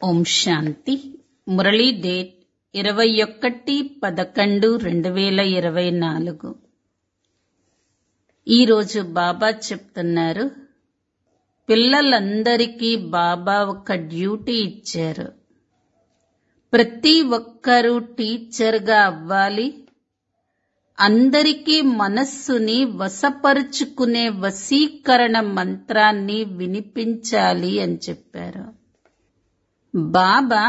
ఓం శాంతి Murali date ఇరవై ఒకటి పదకొండు రెండు వేల ఇరవై నాలుగు ఈరోజు బాబా చెప్తున్నారు పిల్లలందరికీ బాబా ఒక డ్యూటీ ఇచ్చారు ప్రతి ఒక్కరూ టీచర్గా అవ్వాలి అందరికీ మనస్సుని వశపరుచుకునే వశీకరణ మంత్రాన్ని వినిపించాలి అని చెప్పారు బాబా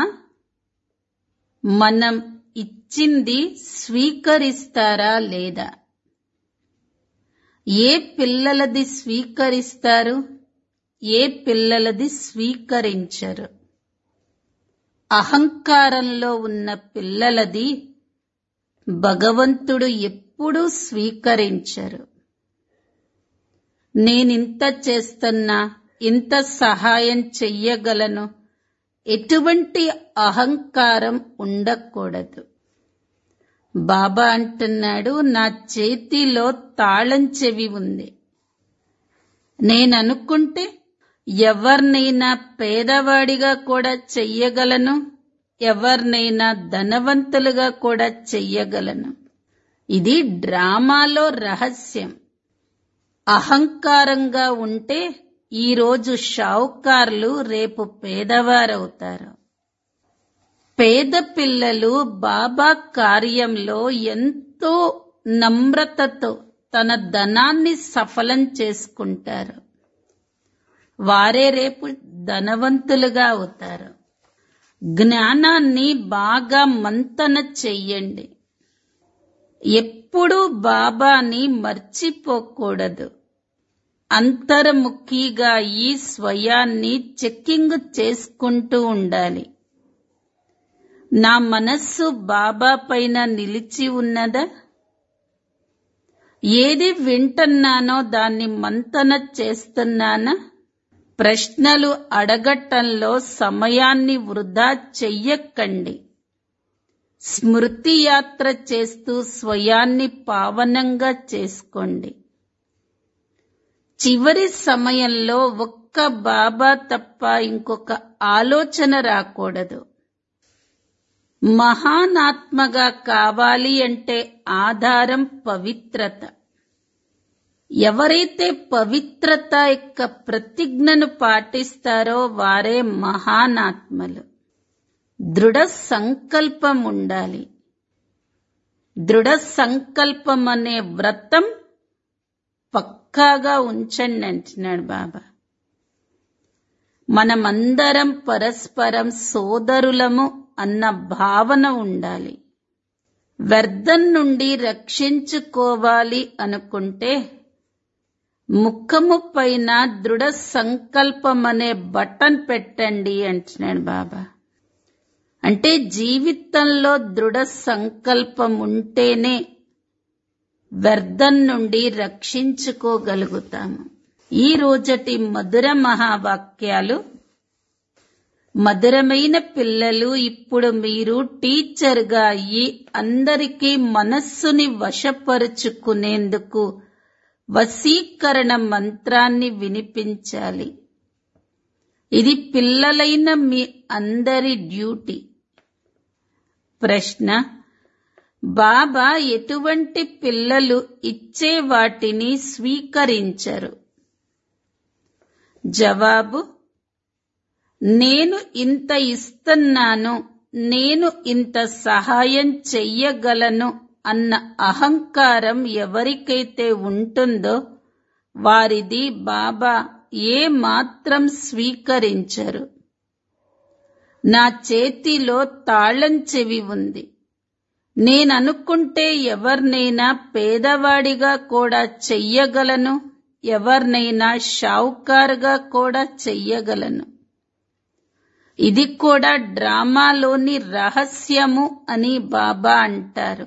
మనం ఇచ్చింది స్వీకరిస్తారా లేదా ఏ పిల్లలది స్వీకరిస్తారు ఏ పిల్లలది స్వీకరించరు అహంకారంలో ఉన్న పిల్లలది భగవంతుడు ఎప్పుడూ స్వీకరించరు నేనింత చేస్తున్నా ఇంత సహాయం చెయ్యగలను ఎటువంటి అహంకారం ఉండకూడదు బాబా అంటున్నాడు నా చేతిలో తాళం చెవి ఉంది నేననుకుంటే ఎవరినైనా పేదవాడిగా కూడా చెయ్యగలను ఎవరినైనా ధనవంతులుగా కూడా చెయ్యగలను ఇది డ్రామాలో రహస్యం అహంకారంగా ఉంటే ఈరోజు షావుకార్లు రేపు పేదవారవుతారు పేద పిల్లలు బాబా కార్యంలో ఎంతో నమ్రతతో తన ధనాన్ని సఫలం చేసుకుంటారు వారే రేపు ధనవంతులుగా అవుతారు జ్ఞానాన్ని బాగా మంతన చెయ్యండి ఎప్పుడూ బాబాని మర్చిపోకూడదు అంతర్ముఖిగా ఈ స్వయాన్ని చెక్కింగ్ చేసుకుంటూ ఉండాలి నా మనస్సు బాబా పైన నిలిచి ఉన్నదా ఏది వింటున్నానో దాన్ని మంతన చేస్తున్నానా ప్రశ్నలు అడగటంలో సమయాన్ని వృధా చెయ్యకండి స్మృతి యాత్ర చేస్తూ స్వయాన్ని పావనంగా చేసుకోండి చివరి సమయంలో ఒక్క బాబా తప్ప ఇంకొక ఆలోచన రాకూడదు మహానాత్మగా కావాలి అంటే ఆధారం పవిత్రత ఎవరైతే పవిత్రత యొక్క ప్రతిజ్ఞను పాటిస్తారో వారే మహానాత్మలు దృఢ సంకల్పం ఉండాలి దృఢ సంకల్పం అనే వ్రతం పక్కాగా ఉంచండి అంటున్నాడు బాబా మనమందరం పరస్పరం సోదరులము అన్న భావన ఉండాలి వ్యర్థం నుండి రక్షించుకోవాలి అనుకుంటే ముఖము పైన దృఢ సంకల్పం అనే బటన్ పెట్టండి అంటున్నాడు బాబా అంటే జీవితంలో దృఢ సంకల్పం ఉంటేనే వ్యర్థం నుండి రక్షించుకోగలుగుతాము ఈ రోజటి మధుర మహావాక్యాలు మధురమైన పిల్లలు ఇప్పుడు మీరు టీచర్గా అయ్యి అందరికీ మనస్సుని వశపరుచుకునేందుకు వశీకరణ మంత్రాన్ని వినిపించాలి ఇది పిల్లలైన మీ అందరి డ్యూటీ ప్రశ్న బాబా ఎటువంటి పిల్లలు ఇచ్చే వాటిని స్వీకరించరు జవాబు నేను ఇంత ఇస్తున్నాను నేను ఇంత సహాయం చెయ్యగలను అన్న అహంకారం ఎవరికైతే ఉంటుందో వారిది బాబా ఏ మాత్రం స్వీకరించరు నా చేతిలో తాళం చెవి ఉంది నేననుకుంటే ఎవరినైనా పేదవాడిగా కూడా చెయ్యగలను ఎవరినైనా షావుకారుగా కూడా చెయ్యగలను ఇది కూడా డ్రామాలోని రహస్యము అని బాబా అంటారు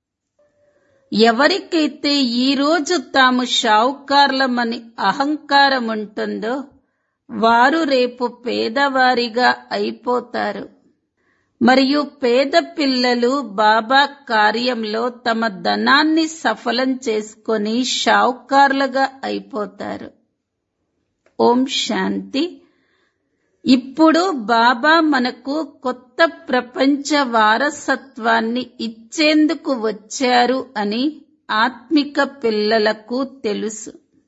ఎవరికైతే ఈరోజు తాము షావుకార్లమని అహంకారం ఉంటుందో వారు రేపు పేదవారిగా అయిపోతారు మరియు పేద పిల్లలు బాబా కార్యంలో తమ ధనాన్ని సఫలం చేసుకొని షావుకార్లుగా అయిపోతారు ఓం శాంతి ఇప్పుడు బాబా మనకు కొత్త ప్రపంచ వారసత్వాన్ని ఇచ్చేందుకు వచ్చారు అని ఆత్మిక పిల్లలకు తెలుసు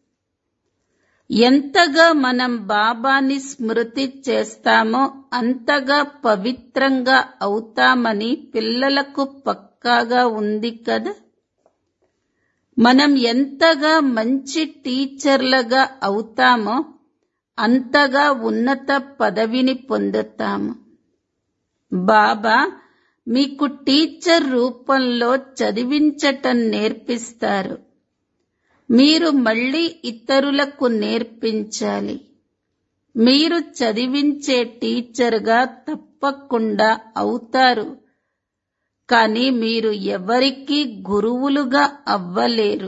ఎంతగా మనం బాబాని స్మృతి చేస్తామో అంతగా పవిత్రంగా అవుతామని పిల్లలకు పక్కాగా ఉంది కదా మనం ఎంతగా మంచి టీచర్లుగా అవుతామో అంతగా ఉన్నత పదవిని పొందుతాము బాబా మీకు టీచర్ రూపంలో చదివించటం నేర్పిస్తారు మీరు మళ్ళీ ఇతరులకు నేర్పించాలి మీరు చదివించే టీచర్గా తప్పకుండా అవుతారు కానీ మీరు ఎవరికీ గురువులుగా అవ్వలేరు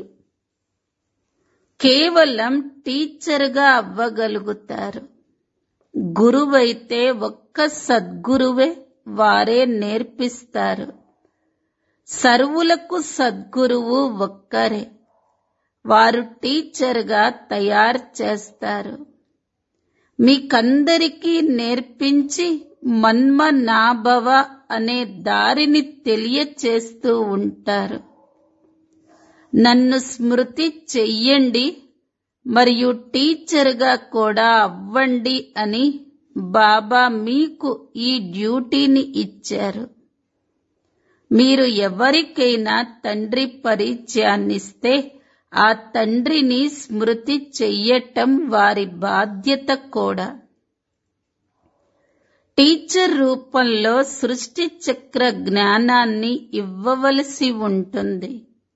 కేవలం టీచర్గా అవ్వగలుగుతారు గురువైతే ఒక్క సద్గురువే వారే నేర్పిస్తారు సర్వులకు సద్గురువు ఒక్కరే వారు టీచర్గా తయారు చేస్తారు మీకందరికీ నేర్పించి మన్మ నాభవ అనే దారిని తెలియచేస్తూ ఉంటారు నన్ను స్మృతి చెయ్యండి మరియు టీచర్గా కూడా అవ్వండి అని బాబా మీకు ఈ డ్యూటీని ఇచ్చారు మీరు ఎవరికైనా తండ్రి పరిచయాన్నిస్తే ఆ తండ్రిని స్మృతి చెయ్యటం వారి బాధ్యత కూడా టీచర్ రూపంలో సృష్టి చక్ర జ్ఞానాన్ని ఇవ్వవలసి ఉంటుంది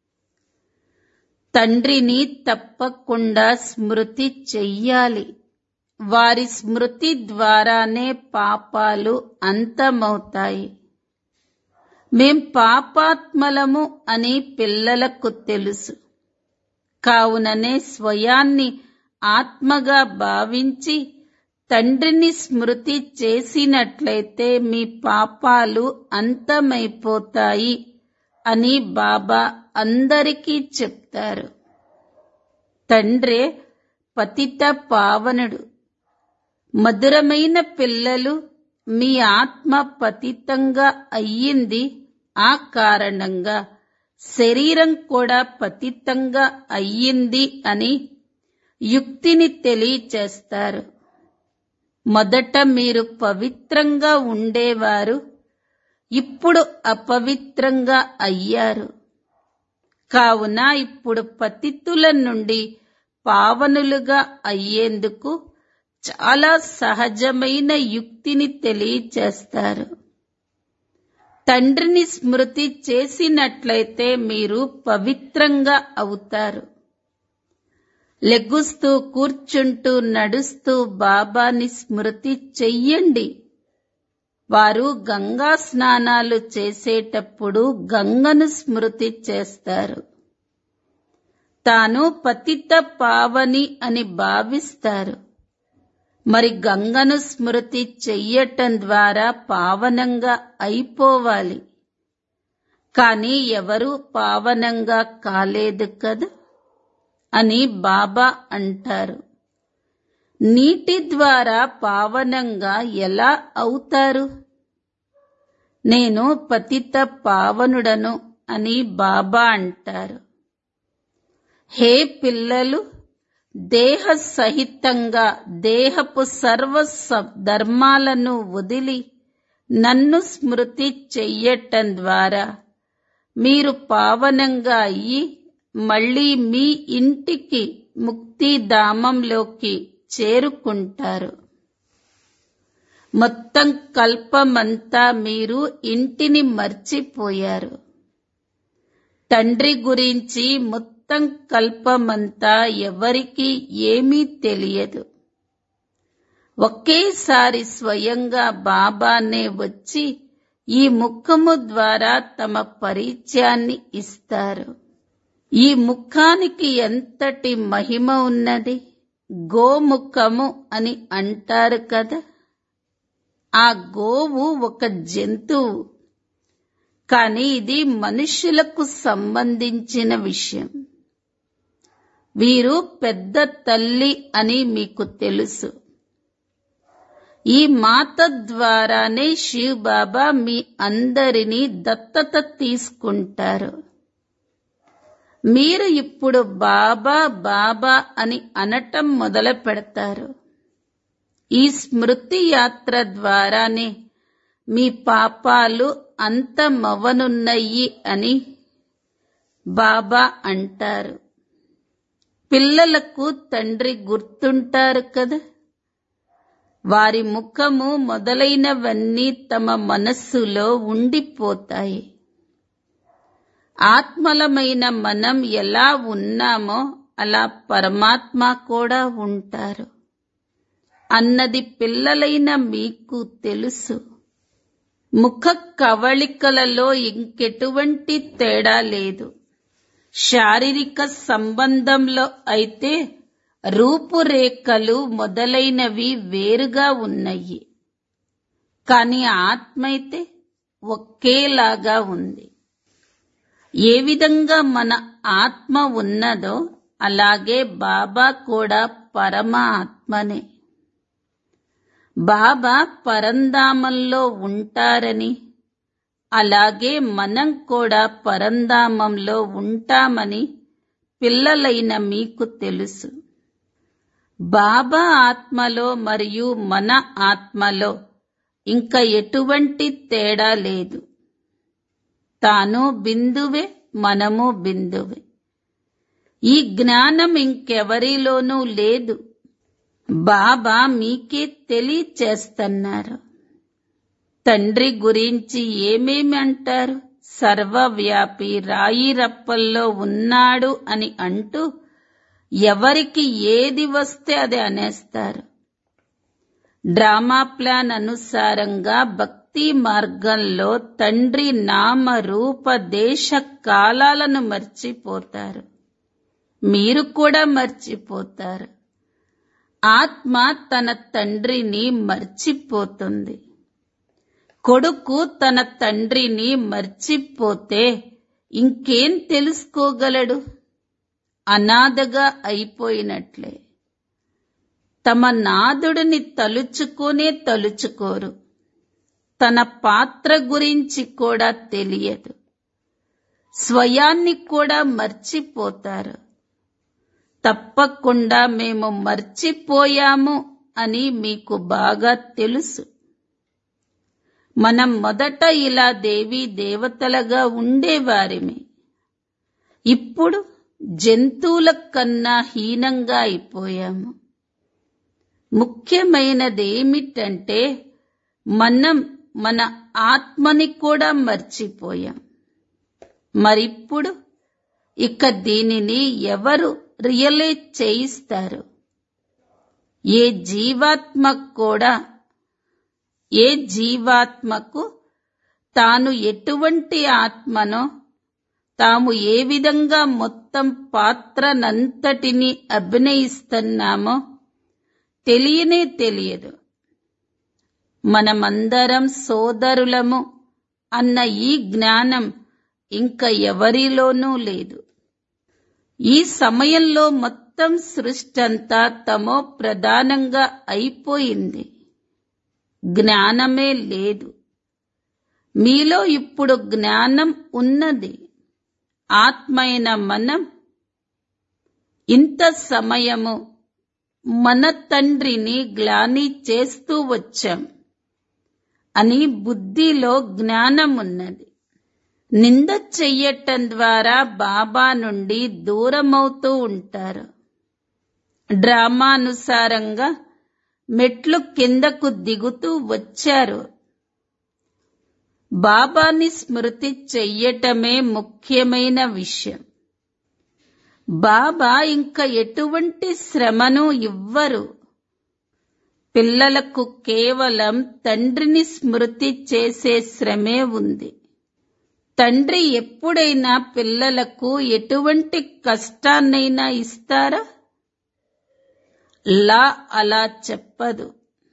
తండ్రిని తప్పకుండా స్మృతి చెయ్యాలి వారి స్మృతి ద్వారానే పాపాలు అంతమవుతాయి మేం పాపాత్మలము అని పిల్లలకు తెలుసు కావుననే స్వయాన్ని ఆత్మగా భావించి తండ్రిని స్మృతి చేసినట్లయితే మీ పాపాలు అంతమైపోతాయి అని బాబా అందరికీ చెప్తారు తండ్రే పతిత పావనుడు మధురమైన పిల్లలు మీ ఆత్మ పతితంగా అయ్యింది ఆ కారణంగా శరీరం కూడా పతితంగా అయ్యింది అని యుక్తిని తెలియచేస్తారు మొదట మీరు పవిత్రంగా ఉండేవారు ఇప్పుడు అపవిత్రంగా అయ్యారు కావున ఇప్పుడు పతితుల నుండి పావనులుగా అయ్యేందుకు చాలా సహజమైన యుక్తిని తెలియచేస్తారు తండ్రిని స్మృతి చేసినట్లయితే మీరు పవిత్రంగా అవుతారు లెగుస్తూ కూర్చుంటూ నడుస్తూ బాబాని స్మృతి చెయ్యండి వారు గంగా స్నానాలు చేసేటప్పుడు గంగను స్మృతి చేస్తారు తాను పతిత పావని అని భావిస్తారు మరి గంగను స్మృతి చెయ్యటం ద్వారా పావనంగా అయిపోవాలి కానీ ఎవరు పావనంగా కాలేదు కదా అని బాబా అంటారు నీటి ద్వారా పావనంగా ఎలా అవుతారు నేను పతిత పావనుడను అని బాబా అంటారు హే పిల్లలు దేహ సహితంగా దేహపు సర్వ స- ధర్మాలను వదిలి నన్ను స్మృతి చెయ్యటం ద్వారా మీరు పావనంగా అయ్యి మళ్ళీ మీ ఇంటికి ముక్తిధామంలోకి చేరుకుంటారు మొత్తం కల్పమంతా మీరు ఇంటిని మర్చిపోయారు తండ్రి గురించి మొత్తం కల్పమంతా ఎవరికీ ఏమీ తెలియదు ఒకేసారి స్వయంగా బాబానే వచ్చి ఈ ముఖము ద్వారా తమ పరిచయాన్ని ఇస్తారు ఈ ముఖానికి ఎంతటి మహిమ ఉన్నది గోముఖము అని అంటారు కదా ఆ గోవు ఒక జంతువు కానీ ఇది మనుషులకు సంబంధించిన విషయం వీరు పెద్ద తల్లి అని మీకు తెలుసు ఈ మాత ద్వారానే శివ్ బాబా మీ అందరినీ దత్తత తీసుకుంటారు మీరు ఇప్పుడు బాబా బాబా అని అనటం మొదలు పెడతారు ఈ స్మృతి యాత్ర ద్వారానే మీ పాపాలు అంతమవనున్నయి అని బాబా అంటారు పిల్లలకు తండ్రి గుర్తుంటారు కదా వారి ముఖము మొదలైనవన్నీ తమ మనస్సులో ఉండిపోతాయి ఆత్మలమైన మనం ఎలా ఉన్నామో అలా పరమాత్మ కూడా ఉంటారు అన్నది పిల్లలైన మీకు తెలుసు ముఖ కవళికలలో ఇంకెటువంటి తేడా లేదు శారీరక సంబంధంలో అయితే రూపురేఖలు మొదలైనవి వేరుగా ఉన్నాయి కానీ ఆత్మ అయితే ఒకేలాగా ఉంది ఏ విధంగా మన ఆత్మ ఉన్నదో అలాగే బాబా కూడా పరమ ఆత్మనే బాబా పరంధామంలో ఉంటారని అలాగే మనం కూడా పరంధామంలో ఉంటామని పిల్లలైన మీకు తెలుసు బాబా ఆత్మలో మరియు మన ఆత్మలో ఇంకా ఎటువంటి తేడా లేదు తాను బిందువే మనము బిందువే ఈ జ్ఞానం ఇంకెవరిలోనూ లేదు బాబా మీకే తెలియచేస్తున్నారు తండ్రి గురించి ఏమేమి అంటారు సర్వవ్యాపి రాయి రప్పల్లో ఉన్నాడు అని అంటూ ఎవరికి ఏది వస్తే అది అనేస్తారు డ్రామా ప్లాన్ అనుసారంగా భక్తి మార్గంలో తండ్రి నామ రూప దేశ కాలాలను మర్చిపోతారు మీరు కూడా మర్చిపోతారు ఆత్మ తన తండ్రిని మర్చిపోతుంది కొడుకు తన తండ్రిని మర్చిపోతే ఇంకేం తెలుసుకోగలడు అనాథగా అయిపోయినట్లే తమ నాదుడిని తలుచుకోనే తలుచుకోరు తన పాత్ర గురించి కూడా తెలియదు స్వయాన్ని కూడా మర్చిపోతారు తప్పకుండా మేము మర్చిపోయాము అని మీకు బాగా తెలుసు మనం మొదట ఇలా దేవీ దేవతలుగా ఉండేవారిమి ఇప్పుడు జంతువుల కన్నా హీనంగా అయిపోయాము ముఖ్యమైనది ఏమిటంటే మనం మన ఆత్మని కూడా మర్చిపోయాం మరిప్పుడు ఇక దీనిని ఎవరు రియలైజ్ చేయిస్తారు ఏ జీవాత్మ కూడా ఏ జీవాత్మకు తాను ఎటువంటి ఆత్మనో తాము ఏ విధంగా మొత్తం పాత్రనంతటిని అభినయిస్తున్నామో తెలియనే తెలియదు మనమందరం సోదరులము అన్న ఈ జ్ఞానం ఇంకా ఎవరిలోనూ లేదు ఈ సమయంలో మొత్తం సృష్టంతా తమో ప్రధానంగా అయిపోయింది జ్ఞానమే లేదు మీలో ఇప్పుడు జ్ఞానం ఉన్నది ఆత్మైన మనం ఇంత సమయము మన తండ్రిని గ్లాని చేస్తూ వచ్చాం అని బుద్ధిలో జ్ఞానం ఉన్నది నింద చెయ్యటం ద్వారా బాబా నుండి దూరమవుతూ ఉంటారు డ్రామానుసారంగా మెట్లు కిందకు దిగుతూ వచ్చారు బాబాని స్మృతి చెయ్యటమే ముఖ్యమైన విషయం బాబా ఇంకా ఎటువంటి శ్రమను ఇవ్వరు పిల్లలకు కేవలం తండ్రిని స్మృతి చేసే శ్రమే ఉంది తండ్రి ఎప్పుడైనా పిల్లలకు ఎటువంటి కష్టాన్నైనా ఇస్తారా లా అలా చెప్పదు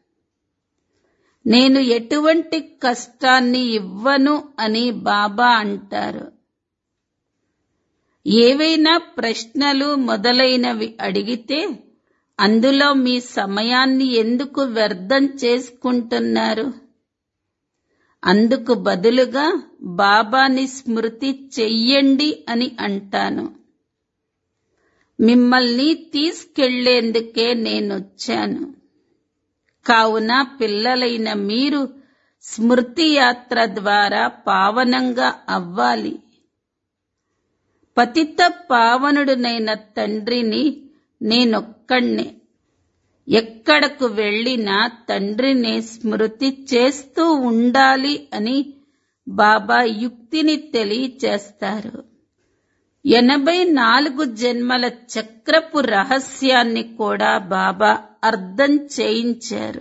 నేను ఎటువంటి కష్టాన్ని ఇవ్వను అని బాబా అంటారు ఏవైనా ప్రశ్నలు మొదలైనవి అడిగితే అందులో మీ సమయాన్ని ఎందుకు వ్యర్థం చేసుకుంటున్నారు అందుకు బదులుగా బాబాని స్మృతి చెయ్యండి అని అంటాను మిమ్మల్ని తీసుకెళ్లేందుకే నేనొచ్చాను కావున పిల్లలైన మీరు స్మృతి యాత్ర ద్వారా పావనంగా అవ్వాలి పతిత పావనుడునైన తండ్రిని నేనొక్కణ్ణే ఎక్కడకు వెళ్ళినా తండ్రిని స్మృతి చేస్తూ ఉండాలి అని బాబా యుక్తిని తెలియచేస్తారు ఎనభై నాలుగు జన్మల చక్రపు రహస్యాన్ని కూడా బాబా అర్థం చేయించారు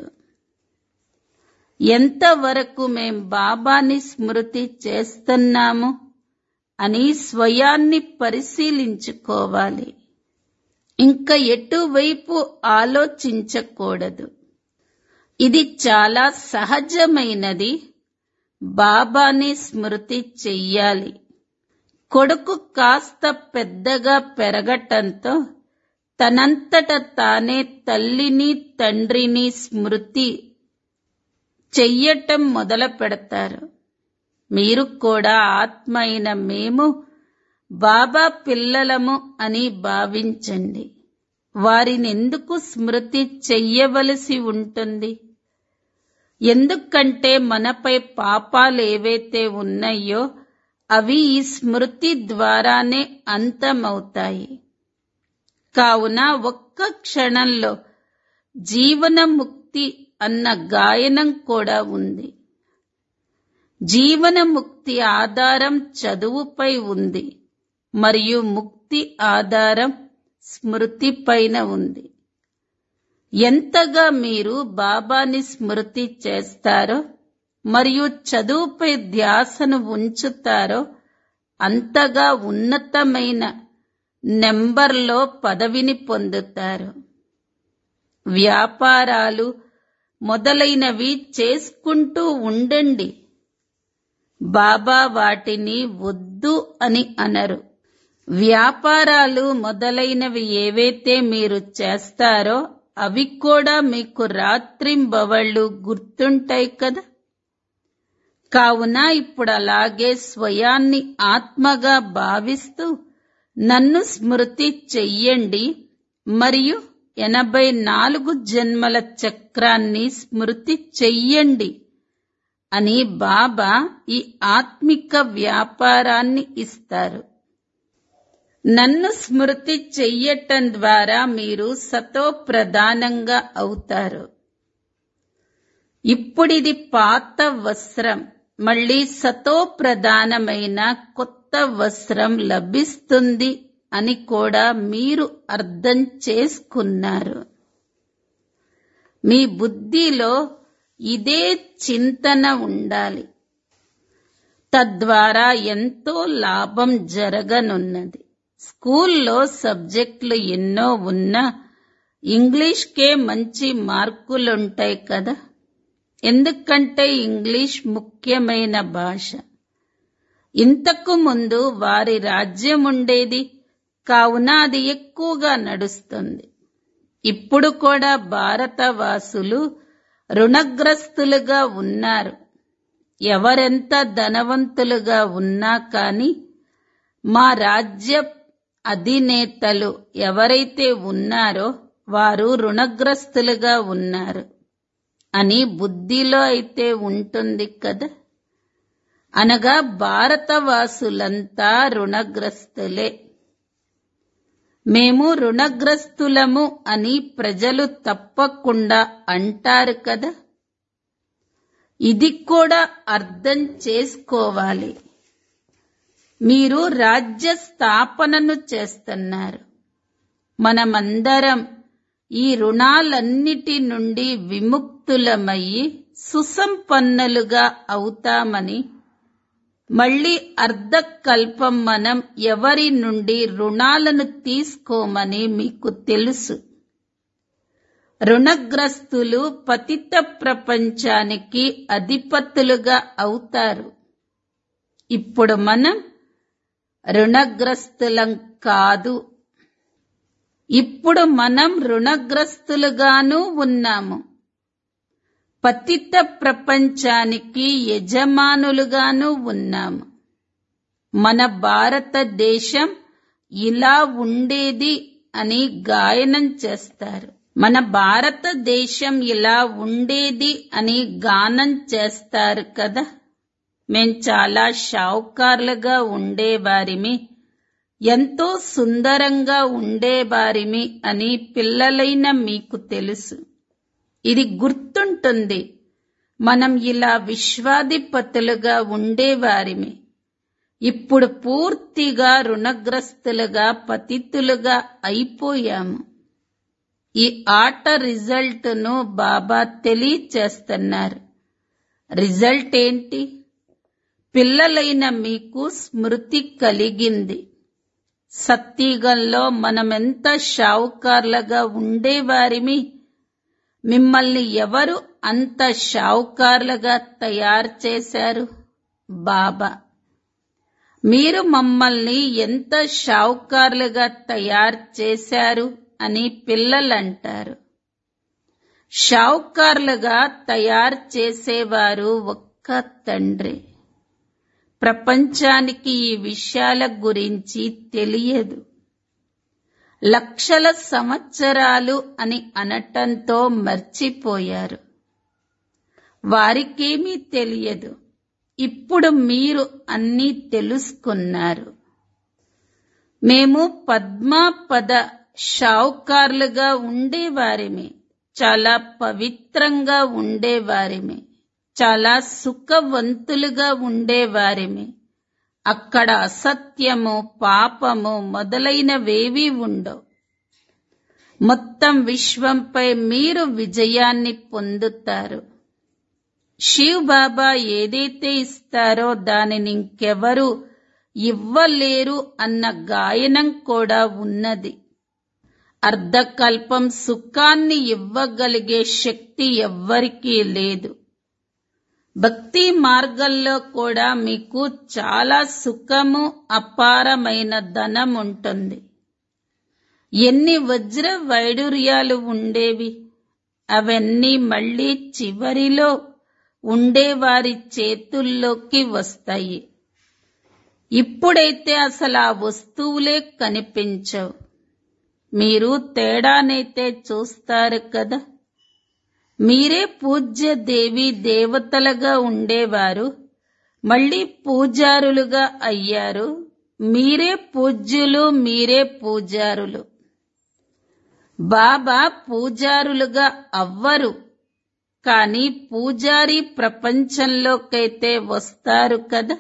ఎంతవరకు మేం బాబాని స్మృతి చేస్తున్నాము అని స్వయాన్ని పరిశీలించుకోవాలి ఇంకా ఎటువైపు ఆలోచించకూడదు ఇది చాలా సహజమైనది బాబాని స్మృతి చెయ్యాలి కొడుకు కాస్త పెద్దగా పెరగటంతో తనంతట తానే తల్లిని తండ్రిని స్మృతి చెయ్యటం మొదలు పెడతారు మీరు కూడా ఆత్మ అయిన మేము బాబా పిల్లలము అని భావించండి వారిని ఎందుకు స్మృతి చెయ్యవలసి ఉంటుంది ఎందుకంటే మనపై పాపాలు ఏవైతే ఉన్నాయో అవి ఈ స్మృతి ద్వారానే అంతమవుతాయి కావున ఒక్క క్షణంలో జీవనముక్తి అన్న గాయనం కూడా ఉంది జీవనముక్తి ఆధారం చదువుపై ఉంది మరియు ముక్తి ఆధారం స్మృతి పైన ఉంది ఎంతగా మీరు బాబాని స్మృతి చేస్తారో మరియు చదువుపై ధ్యాసను ఉంచుతారో అంతగా ఉన్నతమైన నెంబర్లో పదవిని పొందుతారు వ్యాపారాలు మొదలైనవి చేసుకుంటూ ఉండండి బాబా వాటిని వద్దు అని అనరు వ్యాపారాలు మొదలైనవి ఏవైతే మీరు చేస్తారో అవి కూడా మీకు రాత్రింబవళ్ళు గుర్తుంటాయి కదా కావున ఇప్పుడు అలాగే స్వయాన్ని ఆత్మగా భావిస్తూ నన్ను స్మృతి చెయ్యండి మరియు ఎనభై నాలుగు జన్మల చక్రాన్ని స్మృతి చెయ్యండి అని బాబా ఈ ఆత్మిక వ్యాపారాన్ని ఇస్తారు నన్ను స్మృతి చెయ్యటం ద్వారా మీరు సతో ప్రధానంగా అవుతారు ఇప్పుడిది పాత వస్త్రం మళ్ళీ సతో ప్రధానమైన కొత్త వస్త్రం లభిస్తుంది అని కూడా మీరు అర్థం చేసుకున్నారు మీ బుద్ధిలో ఇదే చింతన ఉండాలి తద్వారా ఎంతో లాభం జరగనున్నది స్కూల్లో సబ్జెక్టులు ఎన్నో ఉన్నా ఇంగ్లీష్కే మంచి మార్కులుంటాయి కదా ఎందుకంటే ఇంగ్లీష్ ముఖ్యమైన భాష ఇంతకు ముందు వారి రాజ్యం ఉండేది కావున అది ఎక్కువగా నడుస్తుంది ఇప్పుడు కూడా భారతవాసులు రుణగ్రస్తులుగా ఉన్నారు ఎవరెంత ధనవంతులుగా ఉన్నా కాని మా రాజ్య అధినేతలు ఎవరైతే ఉన్నారో వారు రుణగ్రస్తులుగా ఉన్నారు అని బుద్ధిలో అయితే ఉంటుంది కదా అనగా భారతవాసులంతా రుణగ్రస్తులే మేము రుణగ్రస్తులము అని ప్రజలు తప్పకుండా అంటారు కదా ఇది కూడా అర్థం చేసుకోవాలి మీరు రాజ్య స్థాపనను చేస్తున్నారు మనమందరం ఈ రుణాలన్నిటి నుండి విముక్తులమయ్యి సుసంపన్నులుగా అవుతామని మళ్ళీ అర్ధకల్పం మనం ఎవరి నుండి రుణాలను తీసుకోమని మీకు తెలుసు రుణగ్రస్తులు పతిత ప్రపంచానికి అధిపతులుగా అవుతారు ఇప్పుడు మనం రుణగ్రస్తులం కాదు ఇప్పుడు మనం రుణగ్రస్తులుగాను ఉన్నాము పతిత ప్రపంచానికి యజమానులుగాను ఉన్నాము మన భారతదేశం ఇలా ఉండేది అని గాయనం చేస్తారు మన భారతదేశం ఇలా ఉండేది అని గానం చేస్తారు కదా మేం చాలా షావుకార్లుగా ఉండేవారిమి ఎంతో సుందరంగా ఉండేవారిమి అని పిల్లలైన మీకు తెలుసు ఇది గుర్తుంటుంది మనం ఇలా విశ్వాధిపతులుగా ఉండేవారిమి ఇప్పుడు పూర్తిగా రుణగ్రస్తులుగా పతితులుగా అయిపోయాము ఈ ఆట రిజల్ట్ను బాబా తెలియచేస్తున్నారు రిజల్ట్ ఏంటి పిల్లలైన మీకు స్మృతి కలిగింది సత్యగంలో మనమెంత షావుకార్లుగా ఉండేవారిమి మిమ్మల్ని ఎవరు అంత షావుకార్లుగా తయారు చేశారు బాబా మీరు మమ్మల్ని ఎంత షావుకార్లుగా తయారు చేశారు అని పిల్లలంటారు షావుకార్లుగా తయారు చేసేవారు ఒక్క తండ్రి ప్రపంచానికి ఈ విషయాల గురించి తెలియదు లక్షల సంవత్సరాలు అని అనటంతో మర్చిపోయారు వారికేమీ తెలియదు ఇప్పుడు మీరు అన్నీ తెలుసుకున్నారు మేము పద్మాపద షావుకార్లుగా ఉండేవారిమి చాలా పవిత్రంగా ఉండేవారిమి చాలా సుఖవంతులుగా ఉండేవారిమి అక్కడ అసత్యము పాపము మొదలైనవేవీ ఉండవు మొత్తం విశ్వంపై మీరు విజయాన్ని పొందుతారు శివ్ బాబా ఏదైతే ఇస్తారో దానిని ఇంకెవరు ఇవ్వలేరు అన్న గాయనం కూడా ఉన్నది అర్ధకల్పం సుఖాన్ని ఇవ్వగలిగే శక్తి ఎవ్వరికీ లేదు భక్తి మార్గంలో కూడా మీకు చాలా సుఖము అపారమైన ధనం ఉంటుంది ఎన్ని వజ్ర వైడూర్యాలు ఉండేవి అవన్నీ మళ్ళీ చివరిలో ఉండేవారి చేతుల్లోకి వస్తాయి ఇప్పుడైతే అసలు ఆ వస్తువులే కనిపించవు మీరు తేడానైతే చూస్తారు కదా మీరే పూజ్య దేవి దేవతలుగా ఉండేవారు మళ్ళీ పూజారులుగా అయ్యారు మీరే పూజ్యులు మీరే పూజారులు బాబా పూజారులుగా అవ్వరు కానీ పూజారి ప్రపంచంలోకైతే వస్తారు కదా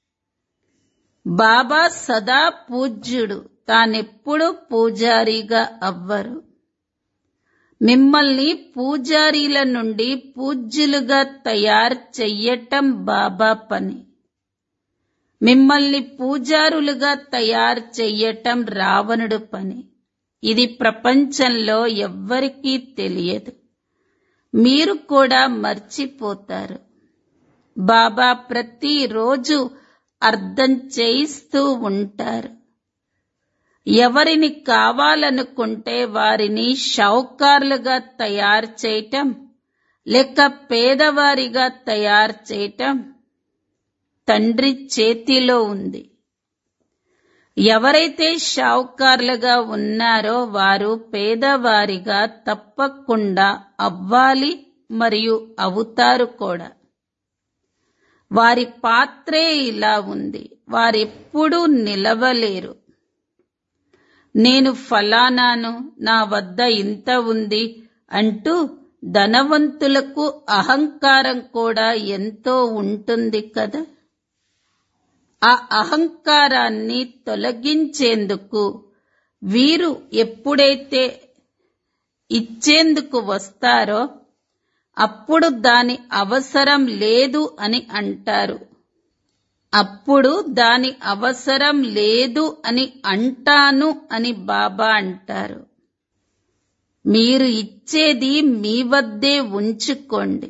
బాబా సదా పూజ్యుడు తానెప్పుడు పూజారిగా అవ్వరు మిమ్మల్ని పూజారీల నుండి పూజ్యులుగా తయారు చెయ్యటం బాబా పని మిమ్మల్ని పూజారులుగా తయారు చెయ్యటం రావణుడు పని ఇది ప్రపంచంలో ఎవ్వరికీ తెలియదు మీరు కూడా మర్చిపోతారు బాబా ప్రతిరోజు అర్థం చేయిస్తూ ఉంటారు ఎవరిని కావాలనుకుంటే వారిని షౌకార్లుగా తయారు చేయటం లేక పేదవారిగా తయారు చేయటం తండ్రి చేతిలో ఉంది ఎవరైతే షావుకార్లుగా ఉన్నారో వారు పేదవారిగా తప్పకుండా అవ్వాలి మరియు అవుతారు కూడా వారి పాత్రే ఇలా ఉంది వారెప్పుడూ నిలవలేరు నేను ఫలానాను నా వద్ద ఇంత ఉంది అంటూ ధనవంతులకు అహంకారం కూడా ఎంతో ఉంటుంది కదా ఆ అహంకారాన్ని తొలగించేందుకు వీరు ఎప్పుడైతే ఇచ్చేందుకు వస్తారో అప్పుడు దాని అవసరం లేదు అని అంటారు అప్పుడు దాని అవసరం లేదు అని అంటాను అని బాబా అంటారు మీరు ఇచ్చేది మీ వద్దే ఉంచుకోండి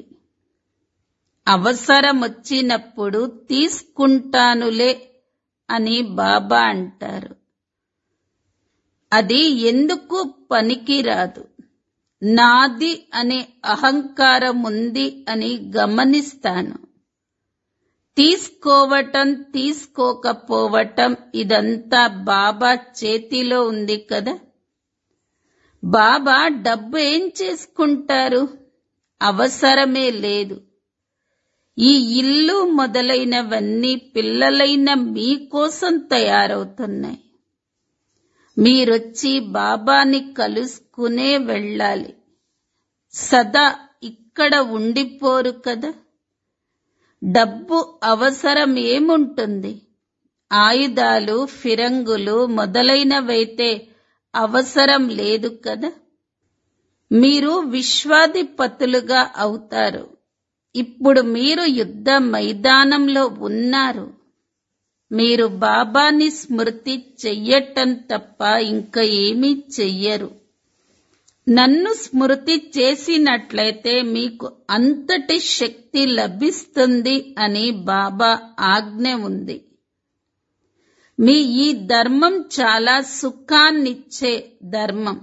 అవసరం వచ్చినప్పుడు తీసుకుంటానులే అని బాబా అంటారు అది ఎందుకు పనికిరాదు నాది అనే అహంకారం ఉంది అని గమనిస్తాను తీసుకోవటం తీసుకోకపోవటం ఇదంతా బాబా చేతిలో ఉంది కదా బాబా డబ్బు ఏం చేసుకుంటారు అవసరమే లేదు ఈ ఇల్లు మొదలైనవన్నీ పిల్లలైన మీకోసం తయారవుతున్నాయి మీరొచ్చి బాబాని కలుసుకునే వెళ్ళాలి సదా ఇక్కడ ఉండిపోరు కదా డబ్బు అవసరం ఏముంటుంది ఆయుధాలు ఫిరంగులు మొదలైనవైతే అవసరం లేదు కదా మీరు విశ్వాధిపతులుగా అవుతారు ఇప్పుడు మీరు యుద్ధ మైదానంలో ఉన్నారు మీరు బాబాని స్మృతి చెయ్యటం తప్ప ఇంకా ఏమీ చెయ్యరు నన్ను స్మృతి చేసినట్లయితే మీకు అంతటి శక్తి లభిస్తుంది అని బాబా ఆజ్ఞ ఉంది మీ ఈ ధర్మం చాలా సుఖాన్నిచ్చే ధర్మం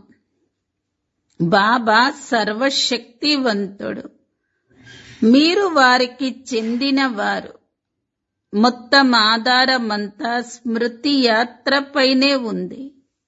బాబా సర్వశక్తివంతుడు మీరు వారికి చెందినవారు మొత్తం ఆధారమంతా స్మృతి యాత్రపైనే ఉంది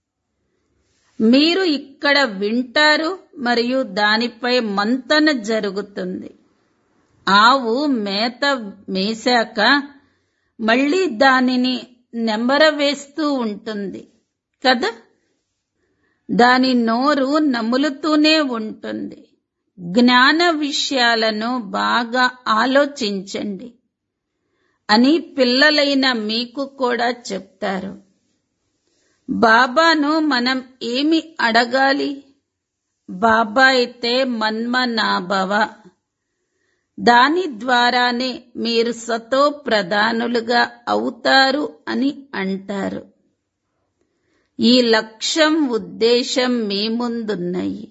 మీరు ఇక్కడ వింటారు మరియు దానిపై మంతన జరుగుతుంది ఆవు మేత మేశాక మళ్ళీ దానిని నెంబరవేస్తూ ఉంటుంది కదా దాని నోరు నములుతూనే ఉంటుంది జ్ఞాన విషయాలను బాగా ఆలోచించండి అని పిల్లలైన మీకు కూడా చెప్తారు బాబాను మనం ఏమి అడగాలి బాబా అయితే మన్మనాభవ దాని ద్వారానే మీరు సతో ప్రధానులుగా అవుతారు అని అంటారు ఈ లక్ష్యం ఉద్దేశం మీ ముందున్నాయి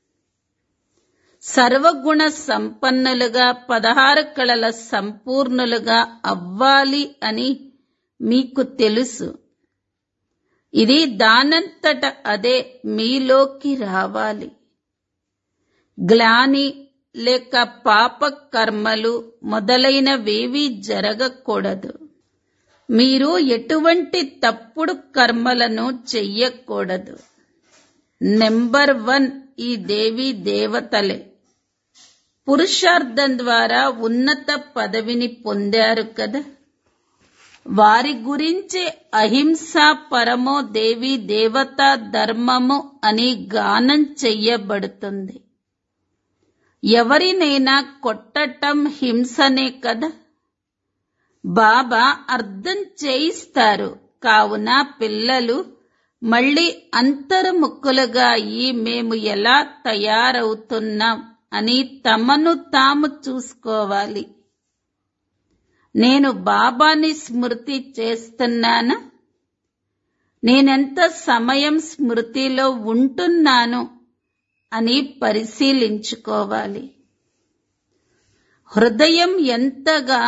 సర్వగుణ సంపన్నులుగా పదహారు కళల సంపూర్ణులుగా అవ్వాలి అని మీకు తెలుసు ఇది దానంతట అదే మీలోకి రావాలి గ్లాని లేక పాప కర్మలు మొదలైనవేవీ జరగకూడదు మీరు ఎటువంటి తప్పుడు కర్మలను చెయ్యకూడదు నెంబర్ వన్ ఈ దేవి దేవతలే పురుషార్థం ద్వారా ఉన్నత పదవిని పొందారు కదా వారి గురించే అహింస పరమో దేవి దేవతా ధర్మము అని గానం చెయ్యబడుతుంది ఎవరినైనా కొట్టటం హింసనే కదా బాబా అర్థం చేయిస్తారు కావున పిల్లలు మళ్ళీ అంతర్ముఖులుగా అయి మేము ఎలా తయారవుతున్నాం అని తమను తాము చూసుకోవాలి నేను బాబాని స్మృతి చేస్తున్నానా నేనెంత సమయం స్మృతిలో ఉంటున్నాను అని పరిశీలించుకోవాలి హృదయం ఎంతగా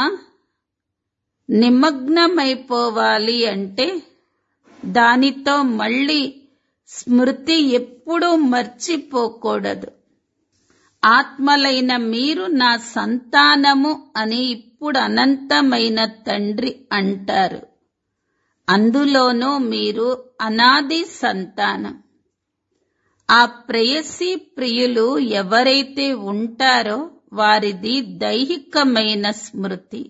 నిమగ్నమైపోవాలి అంటే దానితో మళ్ళీ స్మృతి ఎప్పుడూ మర్చిపోకూడదు ఆత్మలైన మీరు నా సంతానము అని ఇప్పుడు అనంతమైన తండ్రి అంటారు అందులోనూ మీరు అనాది సంతానం ఆ ప్రేయసి ప్రియులు ఎవరైతే ఉంటారో వారిది దైహికమైన స్మృతి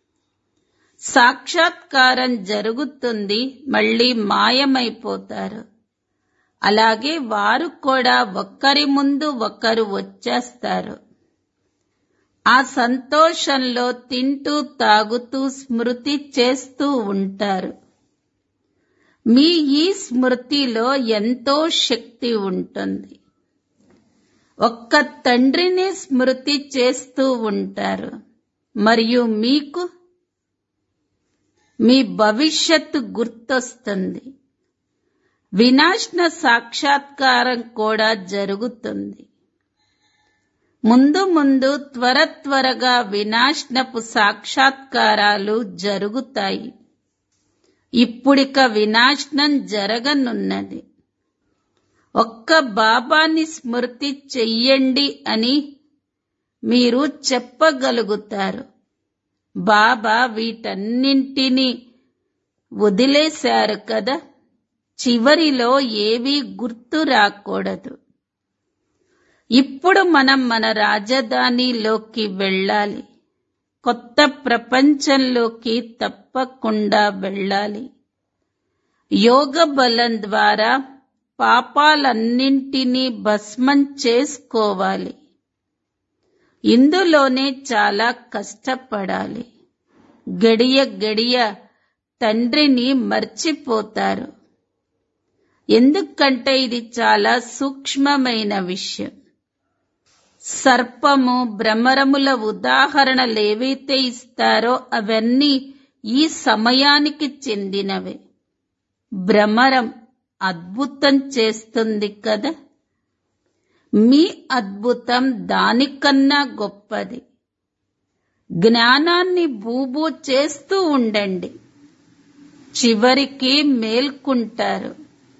సాక్షాత్కారం జరుగుతుంది మళ్ళీ మాయమైపోతారు అలాగే వారు కూడా ఒక్కరి ముందు ఒకరు వచ్చేస్తారు ఆ సంతోషంలో తింటూ తాగుతూ స్మృతి చేస్తూ ఉంటారు మీ ఈ స్మృతిలో ఎంతో శక్తి ఉంటుంది ఒక్క తండ్రిని స్మృతి చేస్తూ ఉంటారు మరియు మీకు మీ భవిష్యత్తు గుర్తొస్తుంది వినాశన సాక్షాత్కారం కూడా జరుగుతుంది ముందు ముందు త్వర త్వరగా వినాశనపు సాక్షాత్కారాలు జరుగుతాయి ఇప్పుడిక వినాశనం జరగనున్నది ఒక్క బాబాని స్మృతి చెయ్యండి అని మీరు చెప్పగలుగుతారు బాబా వీటన్నింటినీ వదిలేశారు కదా చివరిలో ఏవీ గుర్తు రాకూడదు ఇప్పుడు మనం మన రాజధానిలోకి వెళ్ళాలి కొత్త ప్రపంచంలోకి తప్పకుండా వెళ్ళాలి యోగ బలం ద్వారా పాపాలన్నింటినీ భస్మం చేసుకోవాలి ఇందులోనే చాలా కష్టపడాలి గడియ గడియ తండ్రిని మర్చిపోతారు ఎందుకంటే ఇది చాలా సూక్ష్మమైన విషయం సర్పము భ్రమరముల ఉదాహరణలు ఏవైతే ఇస్తారో అవన్నీ ఈ సమయానికి చెందినవే భ్రమరం అద్భుతం చేస్తుంది కదా మీ అద్భుతం దానికన్నా గొప్పది జ్ఞానాన్ని బూబూ చేస్తూ ఉండండి చివరికి మేల్కుంటారు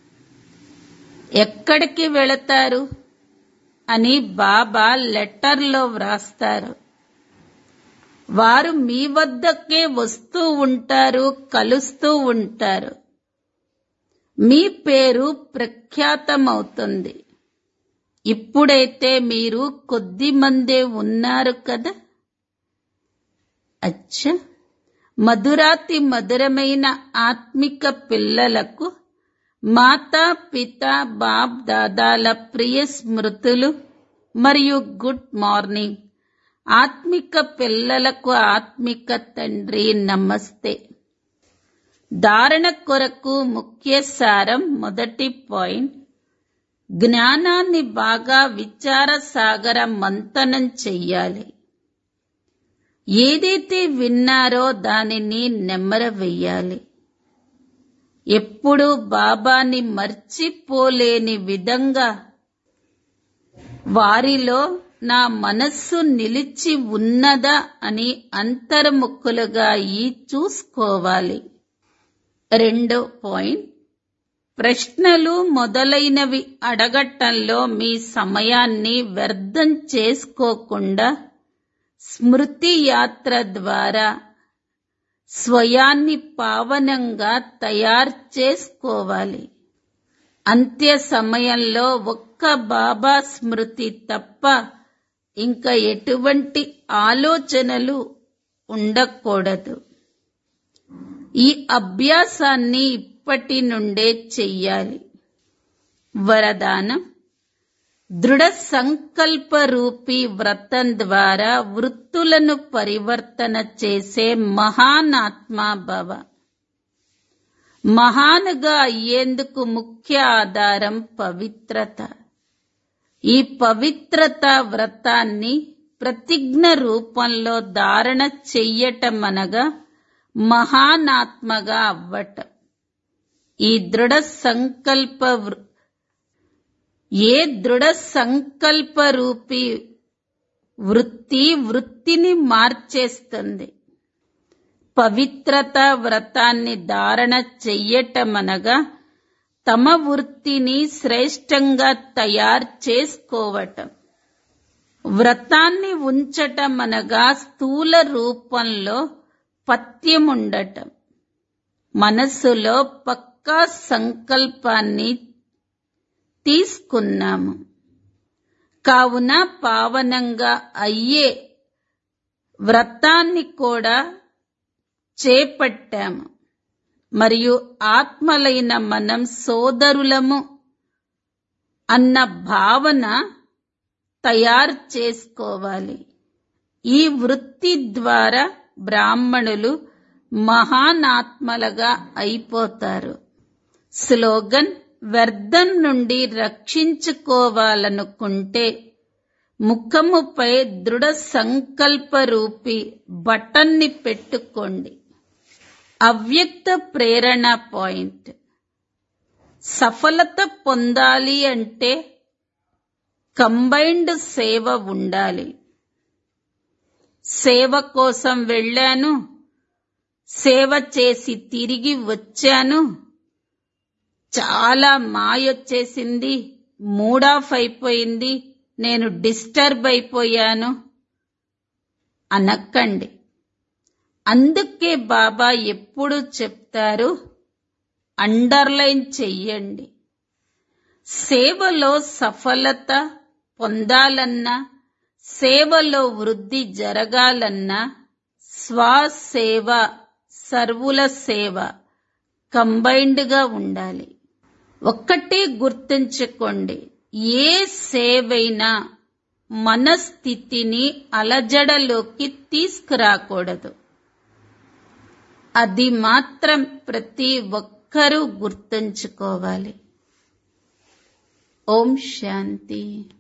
ఎక్కడికి వెళతారు అని బాబా లెటర్లో వ్రాస్తారు వారు మీ వద్దకే వస్తూ ఉంటారు కలుస్తూ ఉంటారు మీ పేరు ప్రఖ్యాతమవుతుంది ఇప్పుడైతే మీరు కొద్ది మందే ఉన్నారు కదా అచ్చ మధురాతి మధురమైన ఆత్మిక పిల్లలకు మాతా పిత బాప్ దాదాల ప్రియ స్మృతులు మరియు గుడ్ మార్నింగ్ ఆత్మిక పిల్లలకు ఆత్మిక తండ్రి నమస్తే ధారణ కొరకు ముఖ్య సారం మొదటి పాయింట్ జ్ఞానాన్ని బాగా విచార సాగర మంతనం చెయ్యాలి ఏదైతే విన్నారో దానిని నెమ్మరవేయాలి ఎప్పుడు బాబాని మర్చిపోలేని విధంగా వారిలో నా మనస్సు నిలిచి ఉన్నదా అని అంతర్ముఖులుగా ఈ చూసుకోవాలి రెండో పాయింట్ ప్రశ్నలు మొదలైనవి అడగటంలో మీ సమయాన్ని వ్యర్థం చేసుకోకుండా స్మృతి యాత్ర ద్వారా స్వయాన్ని పావనంగా తయారు చేసుకోవాలి అంత్య సమయంలో ఒక్క బాబా స్మృతి తప్ప ఇంకా ఎటువంటి ఆలోచనలు ఉండకూడదు ఈ అభ్యాసాన్ని ఇప్పటి నుండే చెయ్యాలి వరదానం దృఢ సంకల్ప రూపీ వ్రతం ద్వారా వృత్తులను పరివర్తన చేసే మహానాత్మా భవ మహానుగా అయ్యేందుకు ముఖ్య ఆధారం పవిత్రత ఈ పవిత్రత వ్రతాన్ని ప్రతిజ్ఞ రూపంలో ధారణ చెయ్యటమనగా మహానాత్మగా అవ్వటం ఈ దృఢ సంకల్ప వృ- ఏ దృఢ సంకల్ప రూపీ వృత్తి వృత్తిని మార్చేస్తుంది పవిత్రత వ్రతాన్ని ధారణ చెయ్యటమనగా తమ వృత్తిని శ్రేష్టంగా తయారు చేసుకోవటం వ్రతాన్ని ఉంచటం అనగా స్థూల రూపంలో పత్యముండటం మనస్సులో పక్కా సంకల్పాన్ని తీసుకున్నాము కావున పావనంగా అయ్యే వ్రతాన్ని కూడా చేపట్టాము మరియు ఆత్మలైన మనం సోదరులము అన్న భావన తయారు చేసుకోవాలి ఈ వృత్తి ద్వారా బ్రాహ్మణులు మహానాత్మలుగా అయిపోతారు స్లోగన్ వ్యర్థం నుండి రక్షించుకోవాలనుకుంటే ముఖముపై దృఢ సంకల్ప రూపి బటన్ని పెట్టుకోండి అవ్యక్త ప్రేరణ పాయింట్ సఫలత పొందాలి అంటే కంబైన్డ్ సేవ ఉండాలి సేవ కోసం వెళ్ళాను సేవ చేసి తిరిగి వచ్చాను చాలా మాయొచ్చేసింది మూడ్ ఆఫ్ అయిపోయింది నేను డిస్టర్బ్ అయిపోయాను అనక్కండి అందుకే బాబా ఎప్పుడు చెప్తారు అండర్లైన్ చెయ్యండి సేవలో సఫలత పొందాలన్నా సేవలో వృద్ధి జరగాలన్నా స్వసేవ సర్వుల సేవ కంబైన్డ్ గా ఉండాలి ఒక్కటే గుర్తుంచుకోండి ఏ సేవైనా మనస్థితిని అలజడలోకి తీసుకురాకూడదు అది మాత్రం ప్రతి ఒక్కరూ గుర్తుంచుకోవాలి ఓం శాంతి